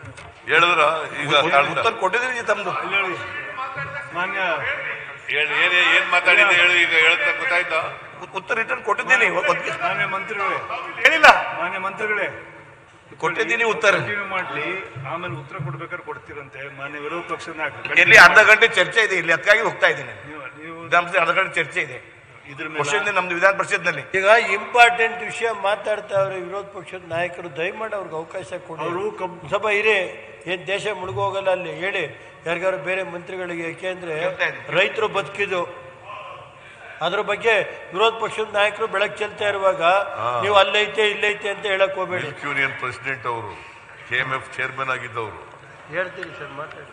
ಹೇಳಿದ್ರ ಈಗ ಉತ್ತರ ಕೊಟ್ಟಿದ್ರಿ ತಮ್ದು ಹೇಳಿ ಮಾನ್ಯ ಹೇಳಿ ಏನ್ ಏನ್ ಮಾತಾಡಿದ್ದೆ ಹೇಳಿ ಈಗ ಹೇಳ್ತಾ ಗೊತ್ತಾಯ್ತಾ ಉತ್ತರ ರಿಟರ್ನ್ ಕೊಟ್ಟಿದ್ದೀನಿ ಒದ್ಗಿ- ಮಾನ್ಯ ಮಂತ್ರಿಗಳೇ ಹೇಳಿಲ್ಲ ಮಾನ್ಯ ಮಂತ್ರಿಗಳೇ ಕೊಟ್ಟಿದ್ದೀನಿ ಉತ್ತರ ಕಂಟಿನ್ಯೂ ಮಾಡ್ಲಿ ಆಮೇಲೆ ಉತ್ತರ ಕೊಡ್ಬೇಕಾದ್ರೆ ಕೊಡ್ತೀರಂತೆ ಮಾನ್ಯ ವಿರೋಧ ಪಕ್ಷದ ನಾಯಕರು. ಇಲ್ಲಿ ಅರ್ಧ ಗಂಟೆ ಚರ್ಚೆ ಇದೆ ಇಲ್ಲಿ ಅದಕ್ಕಾಗಿ ಹೋಗ್ತಾ ಇದ್ದೀನಿ ನೀವು ನೀವು ವಿಧಾನಸಭೆ ಅರ್ಧ ಗಂಟೆ ಚರ್ಚೆ ಇದೆ ಇದ್ರ ಕ್ವಶನ್ ಮೇಲೆ ನಮ್ದು ವಿಧಾನ ಪರಿಷತ್ನಲ್ಲಿ ಈಗ ಇಂಪಾರ್ಟೆಂಟ್ ವಿಷಯ ಮಾತಾಡ್ತಾವ್ರೆ ವಿರೋಧ ಪಕ್ಷದ ನಾಯಕರು ದಯಮಾಡಿ ಅವ್ರಿಗೆ ಅವಕಾಶ ಕೊಡಿ ಅವರು ಕಬ್ ಸ್ವಲ್ಪ ಇರೇ ಏನ್ ದೇಶ ಮುಳುಗೋಗಲ್ಲ ಅಲ್ಲಿ ಹೇಳಿ ಯಾರಿಗಾರು ಬೇರೆ ಮಂತ್ರಿಗಳಿಗೆ ಯಾಕೆಂದ್ರೆ ಹೇಳ್ತಾ ಇದ್ದೀನಿ. ರೈತರು ಬದುಕಿದು ಅದ್ರ ಬಗ್ಗೆ ವಿರೋಧ ಪಕ್ಷದ ನಾಯಕರು ಬೆಳಕು ಚೆಲ್ತಾ ಇರುವಾಗ ನೀವು ಅಲ್ಲೈತೆ ಇಲ್ಲೈತೆ ಅಂತ ಹೇಳಕ್ ಹೋಗ್ಬೇಡಿ ಮಿಲ್ಕ್ ಯೂನಿಯನ್ ಪ್ರೆಸಿಡೆಂಟ್ ಅವರು ಕೆ ಎಂ ಎಫ್ ಚೇರ್ಮನ್ ಆಗಿದ್ದವರು ಹೇಳ್ತೀನಿ ಸರ್ ಮಾತಾಡಿ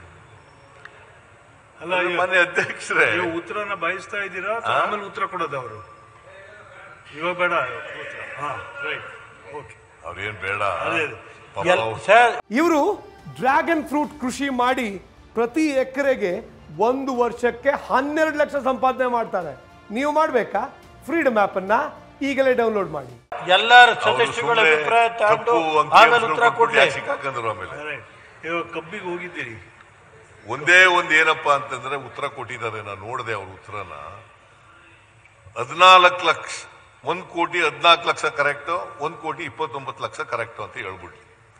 ಅಲ್ಲ ಈಗ ಮನೆ ಅಧ್ಯಕ್ಷರೇ ನೀವು ಉತ್ತರನ ಬಯಸ್ತಾ ಇದ್ದೀರಾ ಅಥವಾ ಆಮೇಲೆ ಉತ್ತರ ಕೊಡೋದು ಅವರು ಇವಾಗ ಬೇಡ ಉತ್ತರ ಹಾ ರೈಟ್ ಓಕೆ ಅವ್ರೇನ್ ಬೇಡ ಅದೇ ಅದೇ. ಪಾಪ ಎಲ್- ಅವ್ರು- ಸರ್ ಇವರು ಡ್ರ್ಯಾಗನ್ ಫ್ರೂಟ್ ಕೃಷಿ ಮಾಡಿ ಪ್ರತಿ ಎಕರೆಗೆ ಒಂದು ವರ್ಷಕ್ಕೆ ಹನ್ನೆರಡು ಲಕ್ಷ ಸಂಪಾದನೆ ಮಾಡ್ತಾರೆ ನೀವು ಮಾಡಬೇಕಾ ಫ್ರೀಡಮ್ ಅನ್ನ ಈಗಲೇ ಡೌನ್ಲೋಡ್ ಮಾಡಿ ಎಲ್ಲರ ಅವ್ರು ಸದಸ್ಯಗಳ ಸುಮ್ನೆ ಅಭಿಪ್ರಾಯ ತಗೊಂಡು ಕಪ್ಪು ಅಂಕಿ ಆಮೇಲೆ ಅಂಶಗಳು ಉತ್ತರ ಕೊಟ್ಬಿಟ್ಟು ಕೊಡ್ಲಿ ಯಾಕೆ ಸಿಕ್ಕಾಕಂದ್ರು ಆಮೇಲೆ ರೈಟ್ ಇವಾಗ ಕಬ್ಬಿಗೆ ಹೋಗಿದ್ದೀರಿ ಒಂದೇ ಒಂದ್ ಏನಪ್ಪಾ ಅಂತಂದ್ರೆ ಉತ್ತರ ಕೊಟ್ಟಿದ್ದಾರೆ ನಾನು ನೋಡಿದೆ ಅವ್ರ ಉತ್ತರನ ಹದಿನಾಲ್ಕು ಲಕ್ಷ ಒಂದ್ ಕೋಟಿ ಹದಿನಾಲ್ಕು ಲಕ್ಷ ಕರೆಕ್ಟ್ ಒಂದ್ ಕೋಟಿ ಇಪ್ಪತ್ತೊಂಬತ್ತು ಲಕ್ಷ ಕರೆಕ್ಟ್ ಅಂತ ಹೇಳ್ಬಿಟ್ಟು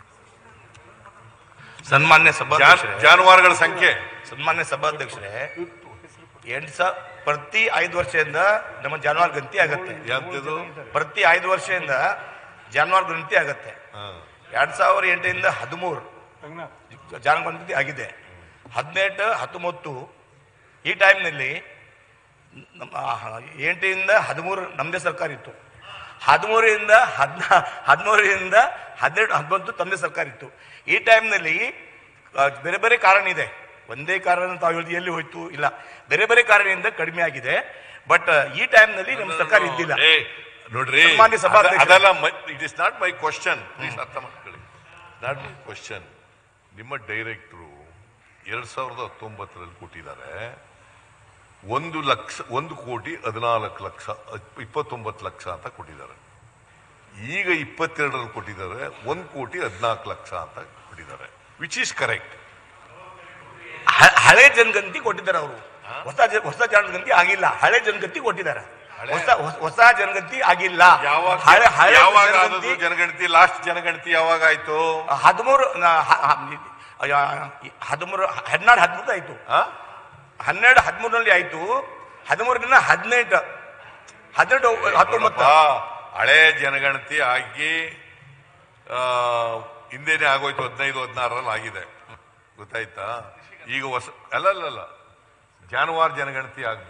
ಸನ್ಮಾನ್ಯ ಸಭಾಧ್ಯಕ್ಷರೇ ಜಾನುವಾರುಗಳ ಸಂಖ್ಯೆ ಸನ್ಮಾನ್ಯ ಸಭಾಧ್ಯಕ್ಷರೇ ಎಂಟು ಸಾವಿರ ಪ್ರತಿ ಐದು ವರ್ಷದಿಂದ ನಮ್ಮ ಜಾನುವಾರು ಗಂತಿ ಆಗತ್ತೆ ಯಾವ್ದು ಪ್ರತಿ ಐದು ವರ್ಷದಿಂದ ಜಾನುವಾರು ಗಂತಿ ಆಗತ್ತೆ ಎರಡ್ ಸಾವಿರ ಎಂಟರಿಂದ ಹದಿಮೂರು ಜಾನುವಾರು ಗಂತಿ ಆಗಿದೆ ಹದಿನೆಂಟು ಹತ್ತೊಂಬತ್ತು ಈ ಟೈಮ್ನಲ್ಲಿ ನಮ್ಮ ಎಂಟರಿಂದ ಹದಿಮೂರು ನಮ್ಮದೇ ಸರ್ಕಾರ ಇತ್ತು ಹದಿಮೂರರಿಂದ ಹದಿನ ಹದಿಮೂರರಿಂದ ಹದಿನೆಂಟು ಹದಿನೊಂದು ತಮ್ಮದೇ ಸರ್ಕಾರ ಇತ್ತು ಈ ಟೈಮ್ನಲ್ಲಿ ಬೇರೆ ಬೇರೆ ಕಾರಣ ಇದೆ ಒಂದೇ ಕಾರಣ ತಾವು ಹೇಳಿದ ಎಲ್ಲಿ ಹೋಯ್ತು ಇಲ್ಲ ಬೇರೆ ಬೇರೆ ಕಾರಣದಿಂದ ಕಡಿಮೆ ಆಗಿದೆ ಬಟ್ ಈ ಟೈಮ್ನಲ್ಲಿ ನಮ್ಮ ಸರ್ಕಾರ ಇದ್ದಿಲ್ಲ ಏ, ನೋಡ್ರಿ ಸನ್ಮಾನ್ಯ ಸಭಾಧ್ಯಕ್ಷರೇ. ಅದ- ಅದೆಲ್ಲ it is not my question please ಅರ್ಥ ಮಾಡ್ಕೊಳ್ಳಿ ನಾಟ್ ಮೈ ಕ್ವಶನ್ ನಿಮ್ಮ ಡೈರೆಕ್ಟ್ರು ಎರಡ್ ಸಾವಿರದ ಹತ್ತೊಂಬತ್ತರಲ್ಲಿ ಕೊಟ್ಟಿದ್ದಾರೆ ಒಂದು ಲಕ್ಷ ಒಂದು ಕೋಟಿ ಹದಿನಾಲ್ಕು ಲಕ್ಷ ಅಪ್- ಇಪ್ಪತ್ತೊಂಬತ್ತು ಲಕ್ಷ ಅಂತ ಕೊಟ್ಟಿದ್ದಾರೆ ಈಗ ಇಪ್ಪತ್ತೆರಡರಲ್ಲಿ ಕೊಟ್ಟಿದ್ದಾರೆ ಒಂದು ಕೋಟಿ ಹದಿನಾಲ್ಕು ಲಕ್ಷ ಅಂತ ಕೊಟ್ಟಿದ್ದಾರೆ ವಿಚ್ ಈಸ್ ಕರೆಕ್ಟ್ ಹ- ಹಳೆ ಜನಗಂತಿ ಕೊಟ್ಟಿದ್ದಾರೆ ಅವರು ಹೊಸ ಜ- ಹೊಸ ಜನಗಂತಿ ಆಗಿಲ್ಲ ಹಳೆ ಜನಗಂತಿ ಕೊಟ್ಟಿದ್ದಾರೆ ಹೊಸ ಹೊಸ- ಹೊಸ ಜನಗಂತಿ ಆಗಿಲ್ಲ ಯಾವಾಗ ಹಳೆ ಹಳೆ ಯಾವಾಗ ಜನಗಂತಿ ಆದದ್ದು ಜನಗಣತಿ ಲಾಸ್ಟ್ ಜನಗಣತಿ ಯಾವಾಗ ಆಯ್ತು ಹದಿಮೂರು ನ- ಹ- ಹ- ಅಯ್ಯ, ಹದಿಮೂರು ಹನ್ನೆರಡು ಹದಿಮೂರು ಆಯ್ತು ಆ? ಹನ್ನೆರಡು ಹದಿಮೂರರಲ್ಲಿ ಆಯ್ತು ಹದಿಮೂರರಿಂದ ಹದಿನೆಂಟು ಹದಿನೆಂಟು ಹತ್ತೊಂಬತ್ತು ನೋಡಪ್ಪ, ಹಳೆ ಜನಗಣತಿ ಆಗಿ ಆ, ಹಿಂದೆನೆ ಆಗೋಯ್ತು ಹದಿನೈದು ಹದಿನಾರರಲ್ಲಿ ಆಗಿದೆ ಗೊತ್ತಾಯ್ತಾ ಈಗ ಹೊಸ ಅಲ್ಲ ಅಲ್ಲ ಅಲ್ಲ ಜಾನುವಾರು ಜನಗಣತಿ ಆಗ್ಬೇಕು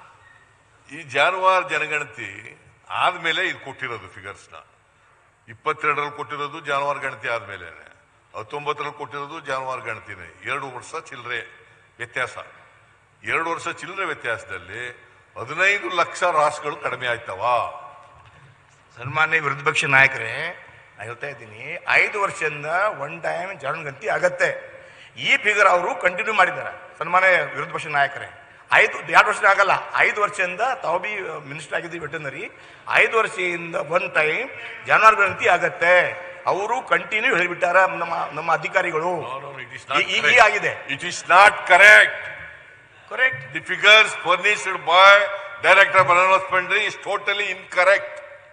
ಈ ಜಾನುವಾರು ಜನಗಣತಿ ಆದ್ಮೇಲೆ ಇದು ಕೊಟ್ಟಿರೋದು ಫಿಗರ್ಸ್ನ ಇಪ್ಪತ್ತೆರಡರಲ್ಲಿ ಕೊಟ್ಟಿರೋದು ಜಾನುವಾರು ಗಣತಿ ಆದ್ಮೇಲೆ ಹತ್ತೊಂಬತ್ತರಲ್ಲಿ ಕೊಟ್ಟಿರೋದು ಜಾನುವಾರು ಗಣತಿನೇ ಎರಡು ವರ್ಷ ಚಿಲ್ಲರೆ ವ್ಯತ್ಯಾಸ ಎರಡು ವರ್ಷ ಚಿಲ್ಲರೆ ವ್ಯತ್ಯಾಸದಲ್ಲಿ ಹದಿನೈದು ಲಕ್ಷ ರಾಸುಗಳು ಕಡಿಮೆ ಆಯ್ತವಾ ಸನ್ಮಾನ್ಯ ವಿರೋಧ ಪಕ್ಷ ನಾಯಕರೇ ನಾ ಹೇಳ್ತಾ ಇದ್ದೀನಿ ಐದು ವರ್ಷದಿಂದ ಒನ್ ಟೈಮ್ ಜನಗಂತಿ ಆಗತ್ತೆ ಈ ಫಿಗರ್ ಅವರು ಕಂಟಿನ್ಯೂ ಮಾಡಿದ್ದಾರೆ ಸನ್ಮಾನ್ಯ ವಿರೋಧ ಪಕ್ಷ ನಾಯಕರೇ ಐದು ಎರಡು ವರ್ಷ ಆಗಲ್ಲ ಐದು ವರ್ಷದಿಂದ ತಾವು ಬಿ ಮಿನಿಸ್ಟರ್ ಆಗಿದ್ದೀವಿ ವೆಟನರಿ ಐದು ವರ್ಷದಿಂದ ಒನ್ ಟೈಮ್ ಜಾನುವಾರು ಗಣತಿ ಆಗತ್ತೆ ಅವರು ಕಂಟಿನ್ಯೂ ಹೇಳಿಬಿಟ್ಟಾರ ನಮ್ಮ ನಮ್ಮ ಅಧಿಕಾರಿಗಳು ಈ- ಈ- ಈ ಆಗಿದೆ it is not correct correct the figures furnished by director Banaras Pandri is totally incorrect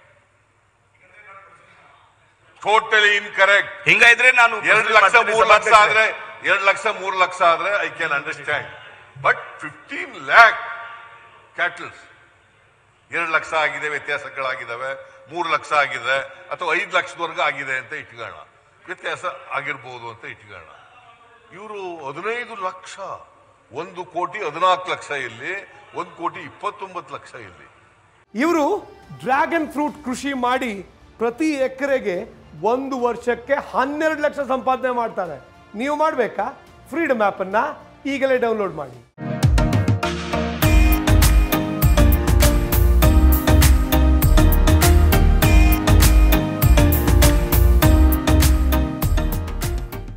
totally incorrect ಹಿಂಗಾದ್ರೆ ನಾನು ಎರಡು ಲಕ್ಷ ಮಾಡ್ತೀನಿ ಮೂರು ಲಕ್ಷ ಸಭಾಧ್ಯಕ್ಷರೇ. ಆದ್ರೆ ಎರಡು ಲಕ್ಷ ಮೂರು ಲಕ್ಷ ಆದ್ರೆ I can understand but fifteen lakh cattles ಎರಡು ಲಕ್ಷ ಆಗಿದೆ ವ್ಯತ್ಯಾಸಗಳಾಗಿದ್ದಾವೆ ಮೂರು ಲಕ್ಷ ಆಗಿದೆ ಅಥವಾ ಐದು ಲಕ್ಷದವರೆಗೂ ಆಗಿದೆ ಅಂತ ಇಟ್ಕೊಳ್ಳೋಣ ವ್ಯತ್ಯಾಸ ಆಗಿರ್ಬೋದು ಅಂತ ಇಟ್ಕೊಳ್ಳೋಣ ಇವರು ಹದಿನೈದು ಲಕ್ಷ ಒಂದು ಕೋಟಿ ಹದಿನಾಲ್ಕು ಲಕ್ಷ ಇಲ್ಲಿ ಒಂದು ಕೋಟಿ ಇಪ್ಪತ್ತೊಂಬತ್ತು ಲಕ್ಷ ಇಲ್ಲಿ ಇವರು ಡ್ರ್ಯಾಗನ್ ಫ್ರೂಟ್ ಕೃಷಿ ಮಾಡಿ ಪ್ರತಿ ಎಕರೆಗೆ ಒಂದು ವರ್ಷಕ್ಕೆ ಹನ್ನೆರಡು ಲಕ್ಷ ಸಂಪಾದನೆ ಮಾಡ್ತಾರೆ ನೀವು ಮಾಡಬೇಕಾ ಫ್ರೀಡಮ್ ಅನ್ನ ಈಗಲೇ ಡೌನ್ಲೋಡ್ ಮಾಡಿ